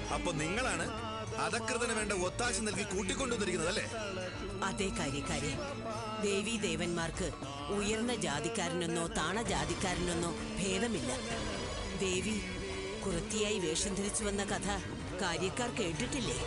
അപ്പൊ നിങ്ങളാണ് അധകൃതന് വേണ്ട ഒത്താശ നൽകി കൂട്ടിക്കൊണ്ടുവന്നിരിക്കുന്നത് അല്ലേ അതേ കാര്യക്കാരെ ദേവീ ദേവന്മാർക്ക് ഉയർന്ന ജാതിക്കാരനെന്നോ താണ ജാതിക്കാരനെന്നോ ഭേദമില്ല ദേവി കുറത്തിയായി വേഷം ധരിച്ചു വന്ന കഥ കാര്യക്കാർ കേട്ടിട്ടില്ലേ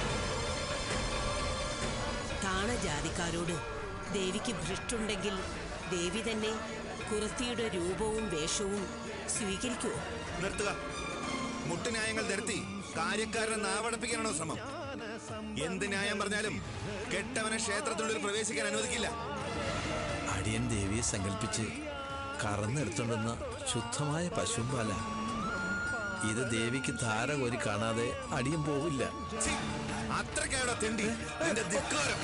താണ ജാതിക്കാരോട് ദേവിക്ക് ഭ്രഷ്ടുണ്ടെങ്കിൽ ദേവി തന്നെ കുറത്തിയുടെ രൂപവും വേഷവും സ്വീകരിക്കുമോ നിർത്തുക മുട്ടുന്യായങ്ങൾ നിരത്തി കാര്യക്കാരനെ നാവടപ്പിക്കാനാണോ ശ്രമം എന്ത് ന്യായം പറഞ്ഞാലും കെട്ടവനെ ക്ഷേത്രത്തിനുള്ളിൽ പ്രവേശിക്കാൻ അനുവദിക്കില്ല അടിയൻ ദേവിയെ സങ്കല്പിച്ച് കറന്നെടുത്തുണ്ടെന്ന ശുദ്ധമായ പശുമ്പാല ഇത് ദേവിക്ക് ധാര കോരി കാണാതെ അടിയൻ പോവില്ല ഛീ, അത്രയ്ക്കായുടെ തെണ്ടി നിന്റെ ധിക്കാരം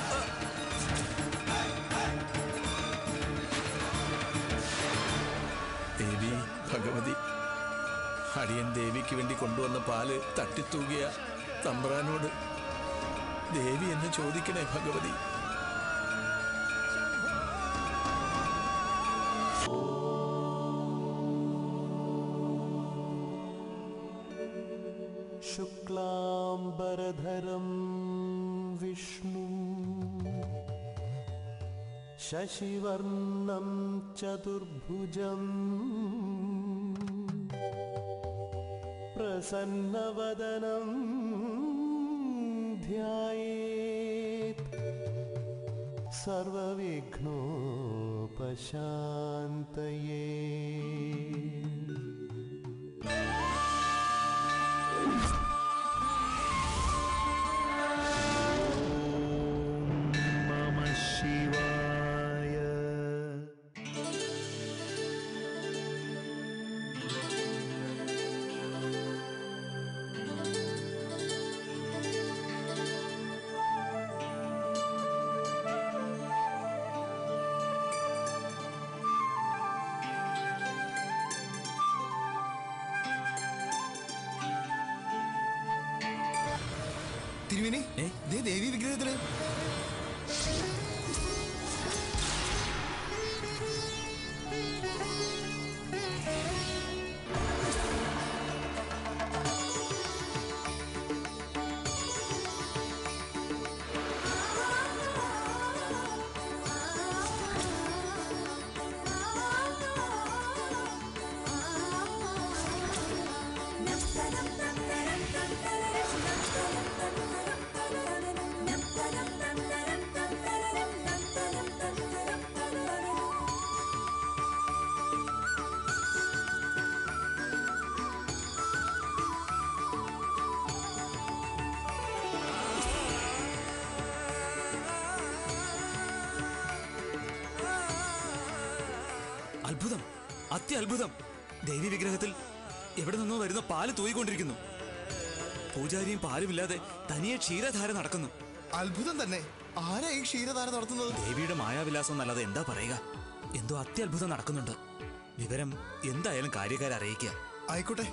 ദേവി ഭഗവതി അടിയൻ ദേവിക്ക് വേണ്ടി കൊണ്ടുവന്ന പാല് തട്ടിത്തൂകിയ തമ്പ്രാനോട് ദേവി എന്നെ ചോദിക്കണേ ഭഗവതി शुक्लाम्बरधरं विष्णुं शशिवर्णं चतुर्भुजम् प्रसन्नवदनं ध्यायेत् सर्वविघ्नोपशान्तये नमः शिवाय തിരുവിനി ദേ ദേവി വിഗ്രഹത്തിന് അത്ഭുതം അത്യത്ഭുതം ദേവി വിഗ്രഹത്തിൽ എവിടെ നിന്നോ വരുന്ന പാല് തൂയിക്കൊണ്ടിരിക്കുന്നു പൂജാരിയും പാലുമില്ലാതെ തനിയെ ക്ഷീരധാര നടക്കുന്നു അത്ഭുതം തന്നെ ആരാ ഈ ക്ഷീരധാര നടത്തുന്നത് ദേവിയുടെ മായാവിലാസം എന്നല്ലാതെ എന്താ പറയുക എന്തോ അത്യത്ഭുതം നടക്കുന്നുണ്ട് വിവരം എന്തായാലും കാര്യക്കാരെ അറിയിക്കുക ആയിക്കോട്ടെ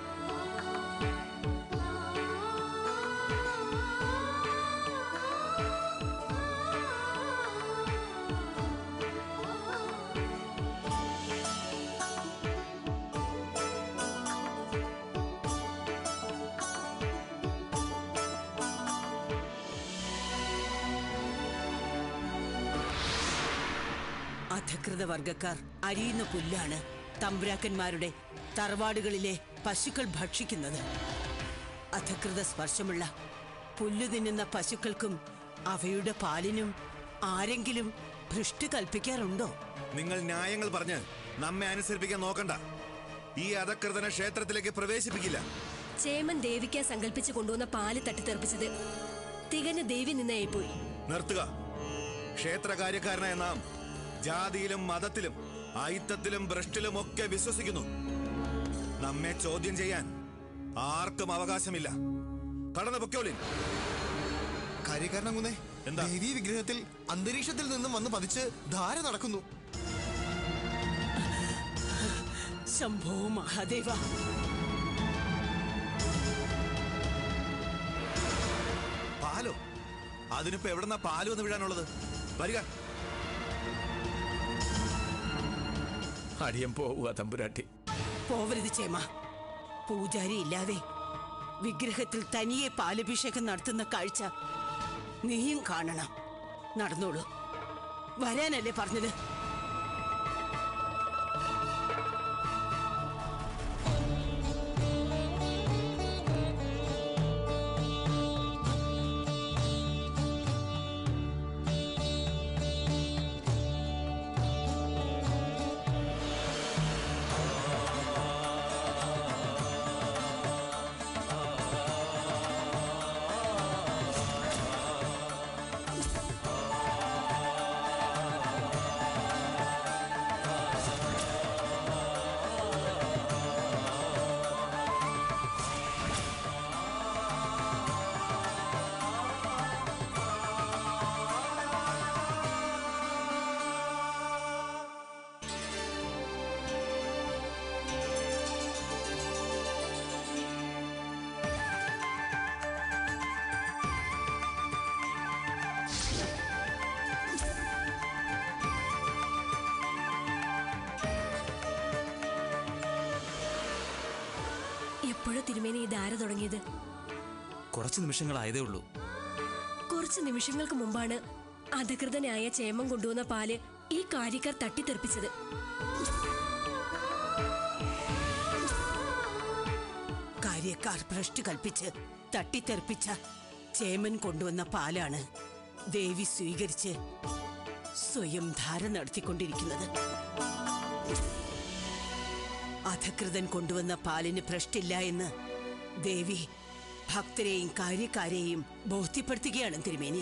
അധകൃത വർഗക്കാർ അരിയുന്ന പുല്ലാണ് തമ്പുരാക്കന്മാരുടെ തറവാടുകളിലെ പശുക്കൾ ഭക്ഷിക്കുന്നത് അധകൃത സ്പർശമുള്ള പുല്ലു തിന്നുന്ന പശുക്കൾക്കും അവയുടെ പാലിനും ആരെങ്കിലും ഭൃഷ്ട് കൽപ്പിക്കാറുണ്ടോ നിങ്ങൾ ന്യായങ്ങൾ പറഞ്ഞ് നമ്മെ അനുസരിപ്പിക്കാൻ നോക്കണ്ട ഈ അധകൃതനെ ക്ഷേത്രത്തിലേക്ക് പ്രവേശിപ്പിക്കില്ല ചേമൻ ദേവിക്ക് സങ്കല്പിച്ച് കൊണ്ടുവന്ന പാല് തട്ടിത്തെറിപ്പിച്ചത് തികഞ്ഞ ദേവി നിന്നായിപ്പോയി നിർത്തുക ക്ഷേത്ര കാര്യക്കാരനായ നാം ജാതിയിലും മതത്തിലും ഐത്തത്തിലും ഭ്രഷ്ടിലും ഒക്കെ വിശ്വസിക്കുന്നു നമ്മെ ചോദ്യം ചെയ്യാൻ ആർക്കും അവകാശമില്ല കടന്നു പൊക്കോളിൻ കാര്യക്കാരനങ്ങുന്നേ എന്താ? ദേവീ വിഗ്രഹത്തിൽ അന്തരീക്ഷത്തിൽ നിന്നും വന്ന് പതിച്ച് ധാര നടക്കുന്നു ശംഭോ മഹാദേവ പാലോ അതിനിപ്പോ എവിടെന്നാ പാലു എന്ന് വീഴാനുള്ളത് വരിക അടിയൻ പോവുക തമ്പുരാട്ടി പോവരുത് ചേമ പൂജാരി ഇല്ലാതെ വിഗ്രഹത്തിൽ തനിയെ പാലഭിഷേകം നടത്തുന്ന കാഴ്ച നീയും കാണണം നടന്നോളൂ വരാനല്ലേ പറഞ്ഞത് എപ്പോഴാ തിരുമേനി ഈ ധാര തുടങ്ങിയത് കുറച്ച് നിമിഷങ്ങളായതേ ഉള്ളൂ കുറച്ച് നിമിഷങ്ങൾക്ക് മുമ്പാണ് അധികൃതനായ ചേമം കൊണ്ടുവന്ന പാല് ഈ കാര്യക്കാർ തട്ടിത്തെറിപ്പിച്ചത് കാര്യക്കാർ ഭ്രഷ്ട് കൽപ്പിച്ച് തട്ടിത്തെറിപ്പിച്ച ചേമൻ കൊണ്ടുവന്ന പാലാണ് ദേവി സ്വീകരിച്ച് സ്വയം ധാര നടത്തിക്കൊണ്ടിരിക്കുന്നത് അധകൃതൻ കൊണ്ടുവന്ന പാലിന് ഭ്രഷ്ടില്ല എന്ന് ദേവി ഭക്തരെയും കാര്യക്കാരെയും ബോധ്യപ്പെടുത്തുകയാണ് തിരുമേനി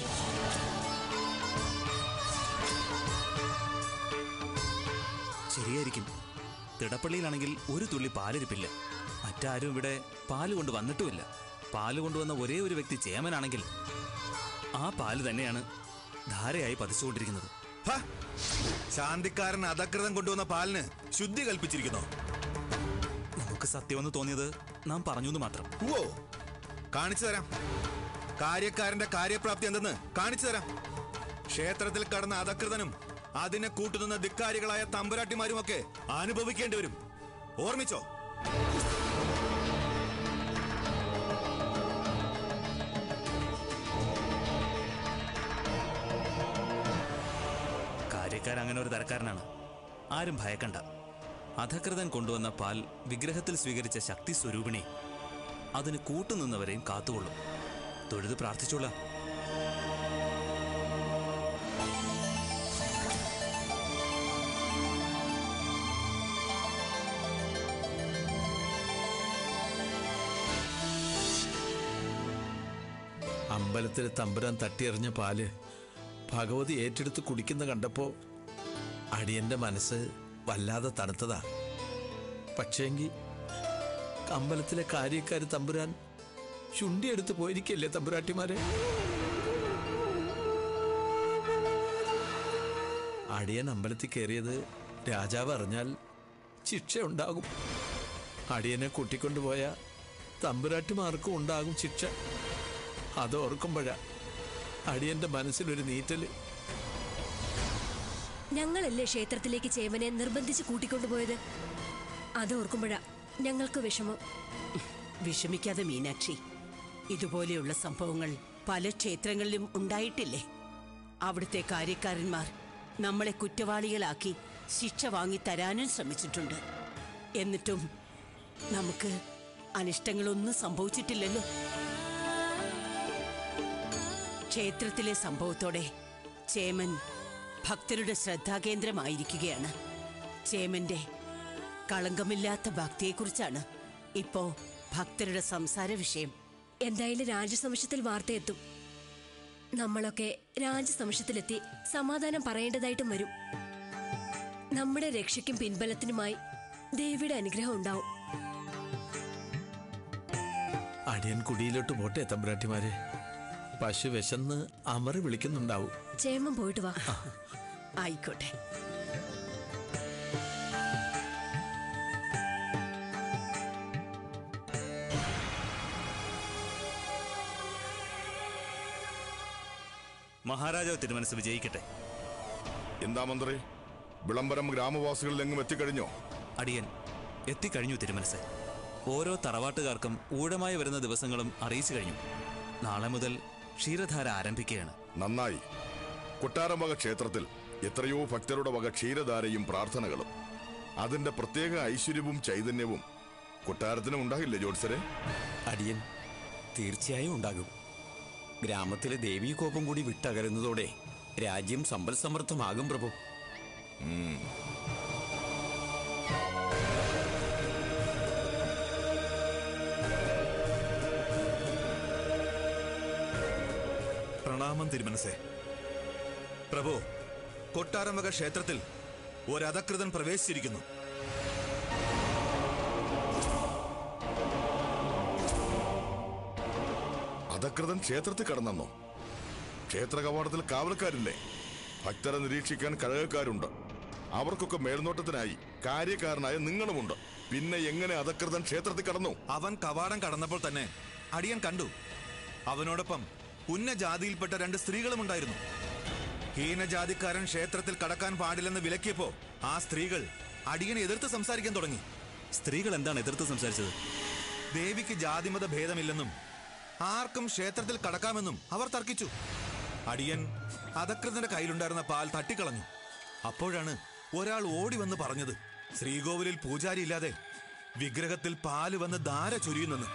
ശരിയായിരിക്കും തിടപ്പള്ളിയിലാണെങ്കിൽ ഒരു തുള്ളി പാലിരിപ്പില്ല മറ്റാരും ഇവിടെ പാല് കൊണ്ട് വന്നിട്ടുമില്ല പാല് കൊണ്ടുവന്ന ഒരേ ഒരു വ്യക്തി ചേമനാണെങ്കിൽ ആ പാല് തന്നെയാണ് ധാരയായി പതിച്ചുകൊണ്ടിരിക്കുന്നത് ഹ! ശാന്തിക്കാരൻ അധകൃതം കൊണ്ടുവന്ന പാലിന് ശുദ്ധി കൽപ്പിച്ചിരിക്കുന്നോ നമുക്ക് സത്യമെന്ന് തോന്നിയത് നാം പറഞ്ഞു എന്ന് മാത്രം ഓ കാണിച്ചു തരാം കാര്യക്കാരന്റെ കാര്യപ്രാപ്തി എന്തെന്ന് കാണിച്ചു തരാം ക്ഷേത്രത്തിൽ കടന്ന അധകൃതനും അതിനെ കൂട്ടുനിന്ന ധിക്കാരികളായ തമ്പുരാട്ടിമാരുമൊക്കെ അനുഭവിക്കേണ്ടി വരും ഓർമ്മിച്ചോ കാര്യക്കാരൻ അങ്ങനെ ഒരു തരക്കാരനാണ് ആരും ഭയക്കണ്ട അധകൃതൻ കൊണ്ടുവന്ന പാൽ വിഗ്രഹത്തിൽ സ്വീകരിച്ച ശക്തി സ്വരൂപിണി അതിന് കൂട്ടുനിന്നവരെയും കാത്തുകൊള്ളും തൊഴുത് പ്രാർത്ഥിച്ചോളാം അമ്പലത്തിൽ തമ്പുരാൻ തട്ടിയെറിഞ്ഞ പാല് ഭഗവതി ഏറ്റെടുത്ത് കുടിക്കുന്ന കണ്ടപ്പോ അടിയന്റെ മനസ്സ് വല്ലാതെ തണുത്തതാ പക്ഷേങ്കി അമ്പലത്തിലെ കാര്യക്കാര് തമ്പുരാൻ ചുണ്ടിയെടുത്ത് പോയിരിക്കല്ലേ തമ്പുരാട്ടിമാരെ അടിയൻ അമ്പലത്തിൽ കയറിയത് രാജാവ് അറിഞ്ഞാൽ ശിക്ഷ ഉണ്ടാകും അടിയനെ കൂട്ടിക്കൊണ്ടുപോയ തമ്പുരാട്ടിമാർക്കും ഉണ്ടാകും ശിക്ഷ അത് ഓർക്കുമ്പോഴാ അടിയന്റെ മനസ്സിലൊരു നീറ്റല് ഞങ്ങളല്ലേ ക്ഷേത്രത്തിലേക്ക് ചേമനെ നിർബന്ധിച്ച് കൂട്ടിക്കൊണ്ടുപോയത് അത് ഓർക്കുമ്പോഴാ ഞങ്ങൾക്ക് വിഷമം വിഷമിക്കാതെ മീനാക്ഷി ഇതുപോലെയുള്ള സംഭവങ്ങൾ പല ക്ഷേത്രങ്ങളിലും ഉണ്ടായിട്ടില്ലേ അവിടുത്തെ കാര്യക്കാരന്മാർ നമ്മളെ കുറ്റവാളികളാക്കി ശിക്ഷ വാങ്ങി തരാനും ശ്രമിച്ചിട്ടുണ്ട് എന്നിട്ടും നമുക്ക് അനിഷ്ടങ്ങളൊന്നും സംഭവിച്ചിട്ടില്ലല്ലോ ക്ഷേത്രത്തിലെ സംഭവത്തോടെ ചേമൻ ഭക്തരുടെ ശ്രദ്ധാകേന്ദ്രമായിരിക്കുകയാണ് ചേമന്റെ കളങ്കമില്ലാത്ത ഭക്തിയെക്കുറിച്ചാണ് ഇപ്പോ ഭക്തരുടെ സംസാര വിഷയം എന്തായാലും രാജസമക്ഷത്തിൽ വാർത്തയെത്തും നമ്മളൊക്കെ രാജസമക്ഷത്തിലെത്തി സമാധാനം പറയേണ്ടതായിട്ടും വരും നമ്മുടെ രക്ഷയ്ക്കും പിൻബലത്തിനുമായി ദേവിയുടെ അനുഗ്രഹം ഉണ്ടാവും അടിയൻ കുടിയിലോട്ട് പോട്ടെ തമ്പുരാട്ടിമാരെ പശു വിശന്ന് അമറ് വിളിക്കുന്നുണ്ടാവും ചേമം പോയിട്ട് വാ ആയിക്കോട്ടെ മഹാരാജാവ് തിരുമനസ് വിജയിക്കട്ടെ എന്താ മന്ത്രി വിളംബരം ഗ്രാമവാസികളിൽ എങ്ങും എത്തിക്കഴിഞ്ഞോ അടിയൻ എത്തിക്കഴിഞ്ഞു തിരുമനസ് ഓരോ തറവാട്ടുകാർക്കും ഊഴമായി വരുന്ന ദിവസങ്ങളും അറിയിച്ചു കഴിഞ്ഞു നാളെ മുതൽ ക്ഷീരധാര ആരംഭിക്കുകയാണ് നന്നായി കൊട്ടാരം വക ക്ഷേത്രത്തിൽ എത്രയോ ഭക്തരുടെ വക ക്ഷീരധാരയും പ്രാർത്ഥനകളും അതിന്റെ പ്രത്യേക ഐശ്വര്യവും ചൈതന്യവും കൊട്ടാരത്തിനും ഉണ്ടാകില്ലേ ജോത്സരെ അടിയൻ തീർച്ചയായും ഉണ്ടാകും ഗ്രാമത്തിലെ ദേവീകോപം കൂടി വിട്ടകരുന്നതോടെ രാജ്യം സമ്പൽ സമൃദ്ധമാകും പ്രഭു പ്രണാമം തിരുമനസേ പ്രഭു കൊട്ടാരം വക ക്ഷേത്രത്തിൽ ഒരധകൃതൻ പ്രവേശിച്ചിരിക്കുന്നു അധകൃതൻ ക്ഷേത്രത്തിൽ കടന്നെന്നോ ക്ഷേത്ര കവാടത്തിൽ കാവൽക്കാരില്ലേ ഭക്തരെ നിരീക്ഷിക്കാൻ കഴകക്കാരുണ്ട് അവർക്കൊക്കെ മേൽനോട്ടത്തിനായി കാര്യക്കാരനായ നിങ്ങളുമുണ്ട് പിന്നെ എങ്ങനെ അധകൃതൻ ക്ഷേത്രത്തിൽ കടന്നു അവൻ കവാടം കടന്നപ്പോൾ തന്നെ അടിയൻ കണ്ടു അവനോടൊപ്പം ഉന്നജാതിയിൽപ്പെട്ട രണ്ട് സ്ത്രീകളും ഉണ്ടായിരുന്നു ഹീനജാതിക്കാരൻ ക്ഷേത്രത്തിൽ കടക്കാൻ പാടില്ലെന്ന് വിലക്കിയപ്പോ ആ സ്ത്രീകൾ അടിയനെ എതിർത്ത് സംസാരിക്കാൻ തുടങ്ങി സ്ത്രീകൾ എന്താണ് എതിർത്ത് സംസാരിച്ചത് ദേവിക്ക് ജാതിമത ഭേദമില്ലെന്നും ആർക്കും ക്ഷേത്രത്തിൽ കടക്കാമെന്നും അവർ തർക്കിച്ചു അടിയൻ അധകൃതന്റെ കയ്യിലുണ്ടായിരുന്ന പാൽ തട്ടിക്കളഞ്ഞു അപ്പോഴാണ് ഒരാൾ ഓടി വന്ന് പറഞ്ഞത് ശ്രീകോവിലിൽ പൂജാരി ഇല്ലാതെ വിഗ്രഹത്തിൽ പാല് വന്ന് ധാര ചൊരിയുന്നെന്ന്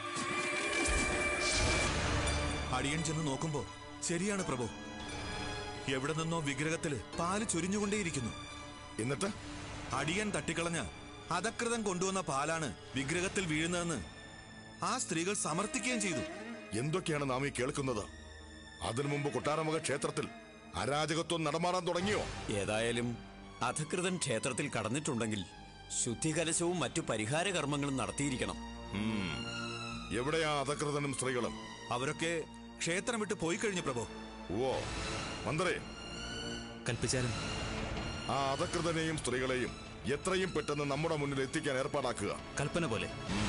അടിയൻ ചെന്ന് നോക്കുമ്പോ ശരിയാണ് പ്രഭു എവിടെ നിന്നോ വിഗ്രഹത്തില് പാല് ചൊരിഞ്ഞുകൊണ്ടേയിരിക്കുന്നു എന്നിട്ട് അടിയൻ തട്ടിക്കളഞ്ഞ അധകൃതം കൊണ്ടുവന്ന പാലാണ് വിഗ്രഹത്തിൽ വീഴുന്നതെന്ന് ആ സ്ത്രീകൾ സമർത്ഥിക്കുകയും ചെയ്തു എന്തൊക്കെയാണ് നാം ഈ കേൾക്കുന്നത് അതിനു മുമ്പ് കൊട്ടാരമക ക്ഷേത്രത്തിൽ അരാജകത്വം നടമാറാൻ തുടങ്ങിയോ ഏതായാലും അധകൃതൻ ക്ഷേത്രത്തിൽ കടന്നിട്ടുണ്ടെങ്കിൽ ശുദ്ധികലശവും മറ്റു പരിഹാര കർമ്മങ്ങളും നടത്തിയിരിക്കണം എവിടെയാ അധകൃതനും സ്ത്രീകളും അവരൊക്കെ ക്ഷേത്രം വിട്ട് പോയി കഴിഞ്ഞു പ്രഭു ഓ മന്ത്രി കൽപ്പിച്ചാലും ആ അധകൃതനെയും സ്ത്രീകളെയും എത്രയും പെട്ടെന്ന് നമ്മുടെ മുന്നിൽ എത്തിക്കാൻ ഏർപ്പാടാക്കുക കൽപ്പന പോലെ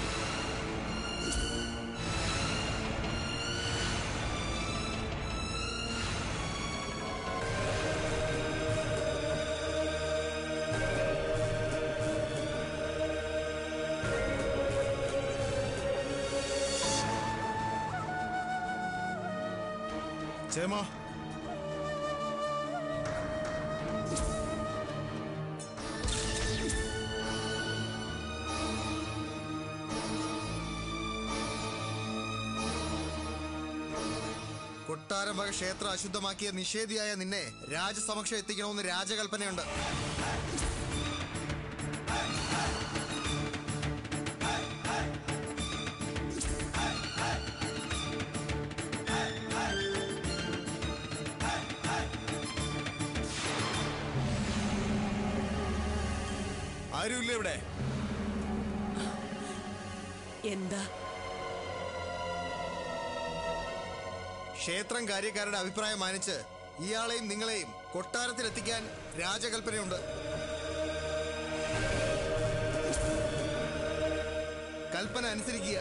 ചേമാ കൊട്ടാരം വക ക്ഷേത്രം അശുദ്ധമാക്കിയ നിഷേധിയായ നിന്നെ രാജസമക്ഷം എത്തിക്കണമെന്ന് രാജകൽപ്പനയുണ്ട് ആരുമില്ല ഇവിടെ എന്താ ക്ഷേത്രം കാര്യക്കാരുടെ അഭിപ്രായം മാനിച്ച് ഇയാളെയും നിങ്ങളെയും കൊട്ടാരത്തിലെത്തിക്കാൻ രാജകൽപ്പനയുണ്ട് കൽപ്പന അനുസരിക്കുക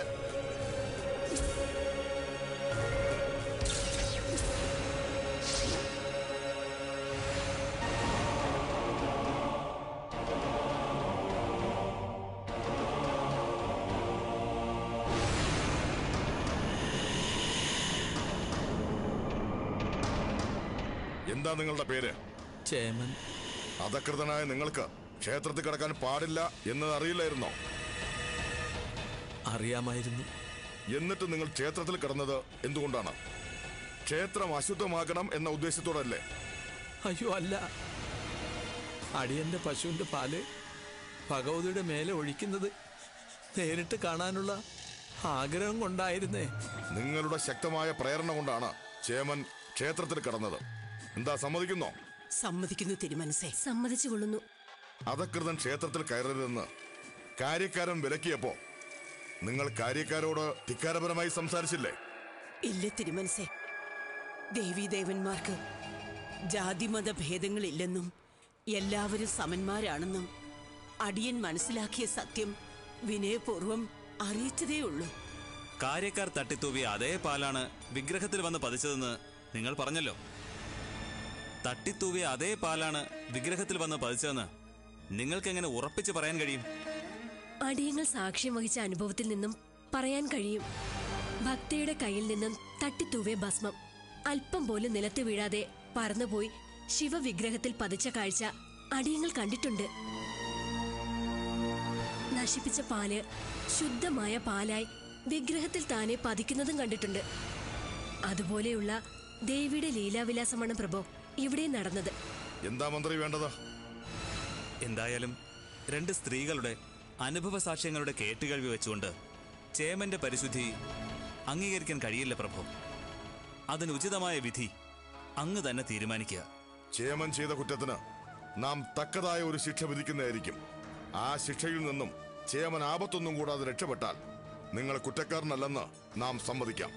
എന്താ നിങ്ങളുടെ പേര് ചേമൻ അധകൃതനായ നിങ്ങൾക്ക് ക്ഷേത്രത്തിൽ കിടക്കാൻ പാടില്ല എന്നത് അറിയില്ലായിരുന്നോ അറിയാമായിരുന്നു എന്നിട്ട് നിങ്ങൾ ക്ഷേത്രത്തിൽ കിടന്നത് എന്തുകൊണ്ടാണ് ക്ഷേത്രം അശുദ്ധമാക്കണം എന്ന ഉദ്ദേശത്തോടല്ലേ അയ്യോ അല്ല അടിയന്റെ പശുവിന്റെ പാല് ഭഗവതിയുടെ മേലെ ഒഴിക്കുന്നത് നേരിട്ട് കാണാനുള്ള ആഗ്രഹം കൊണ്ടായിരുന്നേ നിങ്ങളുടെ ശക്തമായ പ്രേരണ കൊണ്ടാണ് ചേമൻ ക്ഷേത്രത്തിൽ കിടന്നത് എന്താ സമ്മതിക്കുന്നോ സമ്മതിക്കുന്നു തിരുമനസേ സമ്മതിച്ചു കൊള്ളുന്നു അധകൃതൻ ക്ഷേത്രത്തിൽ കയറരുതെന്ന് കാര്യക്കാരൻ വിലക്കിയപ്പോ നിങ്ങൾ കാര്യക്കാരോട് ധിക്കാരപരമായി സംസാരിച്ചില്ലേ ഇല്ല തിരുമനസേ ദേവീദേവന്മാർക്ക് ജാതിമത ഭേദങ്ങളില്ലെന്നും എല്ലാവരും സമന്മാരാണെന്നും അടിയൻ മനസ്സിലാക്കിയ സത്യം വിനയപൂർവം അറിയിച്ചതേ ഉള്ളൂ കാര്യക്കാർ തട്ടിത്തൂവിയ അതേ പാലാണ് വിഗ്രഹത്തിൽ വന്ന് പതിച്ചതെന്ന് നിങ്ങൾ പറഞ്ഞല്ലോ തട്ടിത്തൂവിയ അതേ പാലാണ് വിഗ്രഹത്തിൽ വന്ന് പതിച്ചതെന്ന് നിങ്ങൾക്ക് എങ്ങനെ ഉറപ്പിച്ച് പറയാൻ കഴിയും അടിയങ്ങൾ സാക്ഷ്യം വഹിച്ച അനുഭവത്തിൽ നിന്നും പറയാൻ കഴിയും ഭക്തയുടെ കയ്യിൽ നിന്നും തട്ടിത്തൂവേ ഭസ്മം അല്പം പോലും നിലത്ത് വീഴാതെ പറന്നുപോയി ശിവവിഗ്രഹത്തിൽ പതിച്ച കാഴ്ച അടിയങ്ങൾ കണ്ടിട്ടുണ്ട് നശിപ്പിച്ച പാല് ശുദ്ധമായ പാലായി വിഗ്രഹത്തിൽ താനെ പതിക്കുന്നതും കണ്ടിട്ടുണ്ട് അതുപോലെയുള്ള ദേവിയുടെ ലീലാവിലാസമാണ് പ്രഭോ ഇവിടെ നടന്നത് എന്താ മന്ത്രി വേണ്ടത് എന്തായാലും രണ്ട് സ്ത്രീകളുടെ അനുഭവ സാക്ഷ്യങ്ങളുടെ കേട്ടുകേൾവി വെച്ചുകൊണ്ട് ചേമന്റെ പരിശുദ്ധി അംഗീകരിക്കാൻ കഴിയില്ല പ്രഭു അതിന് ഉചിതമായ വിധി അങ്ങ് തന്നെ തീരുമാനിക്കുക ചേമൻ ചെയ്ത കുറ്റത്തിന് നാം തക്കതായ ഒരു ശിക്ഷ വിധിക്കുന്നതായിരിക്കും ആ ശിക്ഷയിൽ നിന്നും ചേമൻ ആപത്തൊന്നും കൂടാതെ രക്ഷപ്പെട്ടാൽ നിങ്ങൾ കുറ്റക്കാരനല്ലെന്ന് നാം സമ്മതിക്കാം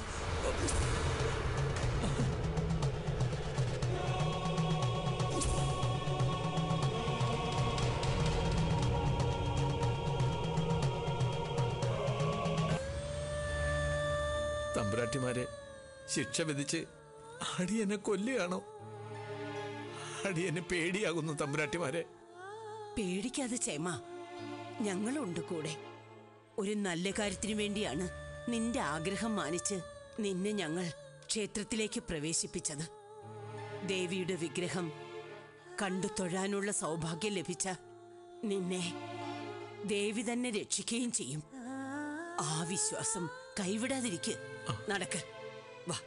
തമ്പുരാട്ടിമാരെ ശിക്ഷ വിധിച്ച് അടിയനെ കൊല്ലുകയാണോ അടിയനെ പേടിയാകുന്നു തമ്പുരാട്ടിമാരെ പേടിക്കാതെ ചേമ ഞങ്ങളുണ്ട് കൂടെ ഒരു നല്ല കാര്യത്തിനു വേണ്ടിയാണ് നിന്റെ ആഗ്രഹം മാനിച്ച് നിന്നെ ഞങ്ങൾ ക്ഷേത്രത്തിലേക്ക് പ്രവേശിപ്പിച്ചത് ദേവിയുടെ വിഗ്രഹം കണ്ടു തൊഴാനുള്ള സൗഭാഗ്യം ലഭിച്ച നിന്നെ ദേവി തന്നെ രക്ഷിക്കുകയും ചെയ്യും ആ വിശ്വാസം കൈവിടാതിരിക്ക് നടക്ക് വാ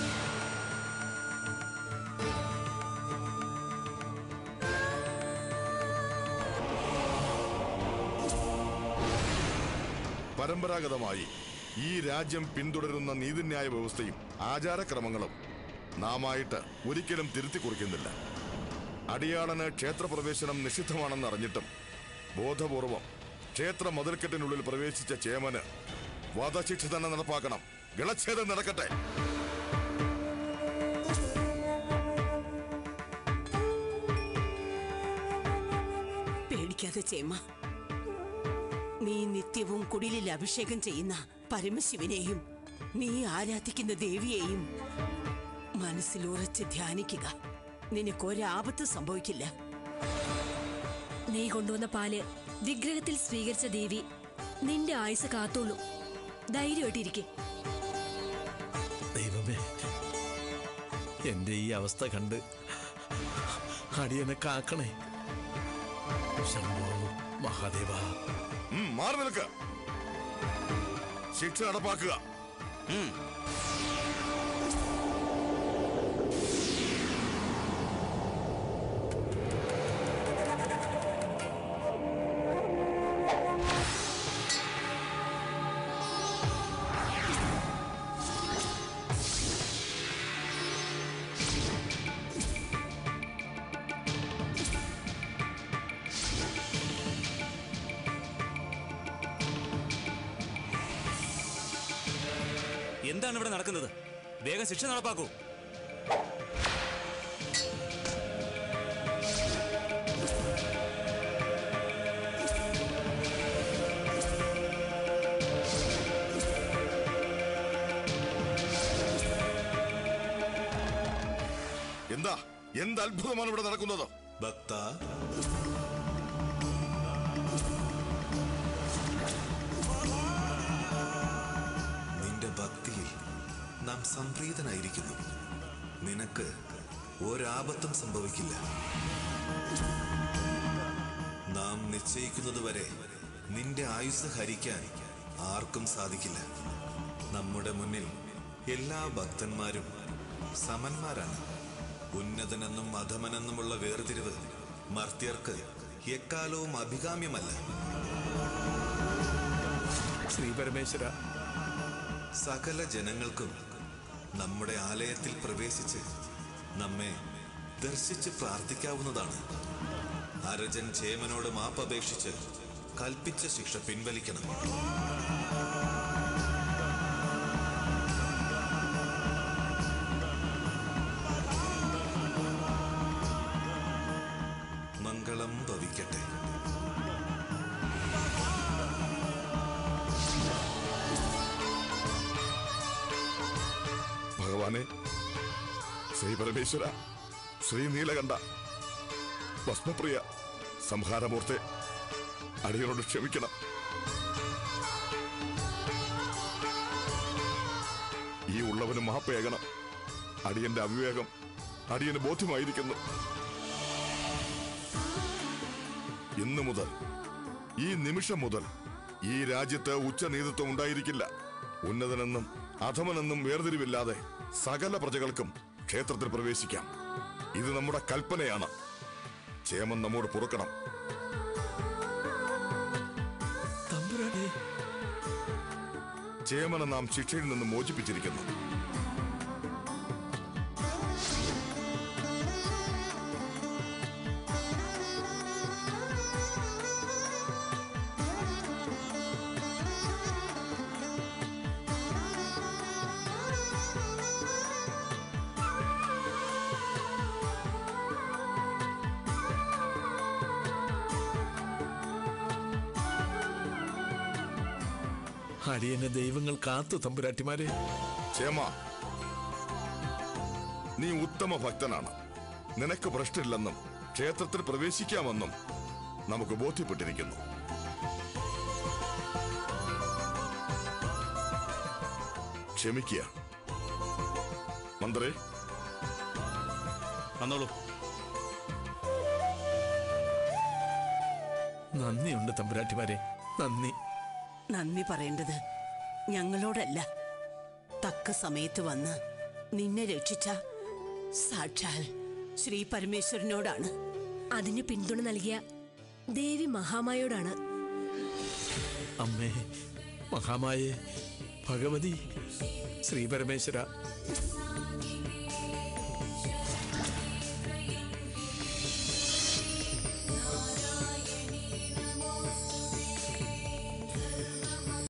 പരമ്പരാഗതമായി ഈ രാജ്യം പിന്തുടരുന്ന നീതിന്യായ വ്യവസ്ഥയും ആചാരക്രമങ്ങളും നാമായിട്ട് ഒരിക്കലും തിരുത്തി കുറിക്കുന്നില്ല അടിയാളന് ക്ഷേത്രപ്രവേശനം നിഷിദ്ധമാണെന്ന് അറിഞ്ഞിട്ടും ബോധപൂർവം ക്ഷേത്ര മതിൽക്കെട്ടിനുള്ളിൽ പ്രവേശിച്ച ചേമന് വധശിക്ഷ തന്നെ നടപ്പാക്കണം ഗളച്ഛേദം നടക്കട്ടെ പേടിക്കാതെ ചേമ നീ നിത്യവും കുടിലിൽ അഭിഷേകം ചെയ്യുന്ന പരമശിവനെയും നീ ആരാധിക്കുന്ന ദേവിയെയും മനസ്സിൽ ഉറച്ച് ധ്യാനിക്കുക നിനക്കൊരാപത്ത് സംഭവിക്കില്ല നീ കൊണ്ടുവന്ന പാല് വിഗ്രഹത്തിൽ സ്വീകരിച്ച ദേവി നിന്റെ ആയുസ് കാത്തോളൂ ധൈര്യമായിട്ടിരിക്കെ ദൈവമേ എന്റെ ഈ അവസ്ഥ കണ്ട് അടിയനെ കാക്കണേ ശംഭോ മഹാദേവ ഉം, മാറി നിൽക്ക ശിക്ഷ നടപ്പാക്കുക എന്താണ് ഇവിടെ നടക്കുന്നത് വേഗം ശിക്ഷ നടപ്പാക്കൂ എന്താ എന്ത് അത്ഭുതമാണ് ഇവിടെ നടക്കുന്നത് ഭക്ത നിന്റെ ഭക്തിയിൽ നാം സംപ്രീതനായിരിക്കുന്നു നിനക്ക് ഒരാപത്തും സംഭവിക്കില്ല നാം നിശ്ചയിക്കുന്നതുവരെ നിന്റെ ആയുസ് ഹരിക്കാൻ ആർക്കും സാധിക്കില്ല നമ്മുടെ മുന്നിൽ എല്ലാ ഭക്തന്മാരും സമന്മാരാണ് ഉന്നതനെന്നും അധമനെന്നുമുള്ള വേർതിരിവ് മർത്യർക്ക് എക്കാലവും അഭികാമ്യമല്ല ശ്രീ പരമേശ്വര സകല ജനങ്ങൾക്കും നമ്മുടെ ആലയത്തിൽ പ്രവേശിച്ച് നമ്മെ ദർശിച്ച് പ്രാർത്ഥിക്കാവുന്നതാണ് അരജൻ ചേമനോട് മാപ്പപേക്ഷിച്ച് കൽപ്പിച്ച ശിക്ഷ പിൻവലിക്കണം മംഗളം ഭവിക്കട്ടെ ഭഗവാനെ ശ്രീ പരമേശ്വര ശ്രീ നീലകണ്ഠ ഭസ്മപ്രിയ സംഹാരമൂർത്തെ അടിയനോട് ക്ഷമിക്കണം അവന് മാപ്പേകണം അടിയന്റെ അവിവേകം അടിയന് ബോധ്യമായിരിക്കുന്നു ഇന്നു മുതൽ ഈ നിമിഷം മുതൽ ഈ രാജ്യത്ത് ഉച്ചനീതിത്വം ഉണ്ടായിരിക്കില്ല ഉന്നതനെന്നും അധമനെന്നും വേർതിരിവില്ലാതെ സകല പ്രജകൾക്കും ക്ഷേത്രത്തിൽ പ്രവേശിക്കാം ഇത് നമ്മുടെ കൽപ്പനയാണ് ചേമൻ നമ്മോട് പൊറുക്കണം തമ്പുരാനെ ചേമനെ നാം ശിക്ഷയിൽ നിന്ന് മോചിപ്പിച്ചിരിക്കുന്നു അടിയനെ ദൈവങ്ങൾ കാത്തു തമ്പുരാട്ടിമാരെ ചേമ നീ ഉത്തമ ഭക്തനാണ് നിനക്ക് ഭ്രഷ്ടില്ലെന്നും ക്ഷേത്രത്തിൽ പ്രവേശിക്കാമെന്നും നമുക്ക് ബോധ്യപ്പെട്ടിരിക്കുന്നു ക്ഷമിക്കുക മന്ത്രി വന്നോളൂ നന്ദിയുണ്ട് തമ്പുരാട്ടിമാരെ നന്ദി നന്ദി പറയേണ്ടത് ഞങ്ങളോടല്ല തക്ക സമയത്ത് വന്ന് നിന്നെ രക്ഷിച്ച സാക്ഷാൽ ശ്രീ പരമേശ്വരനോടാണ് അതിന് പിന്തുണ നൽകിയ ദേവി മഹാമായോടാണ് അമ്മേ മഹാമായേ ഭഗവതി ശ്രീപരമേശ്വര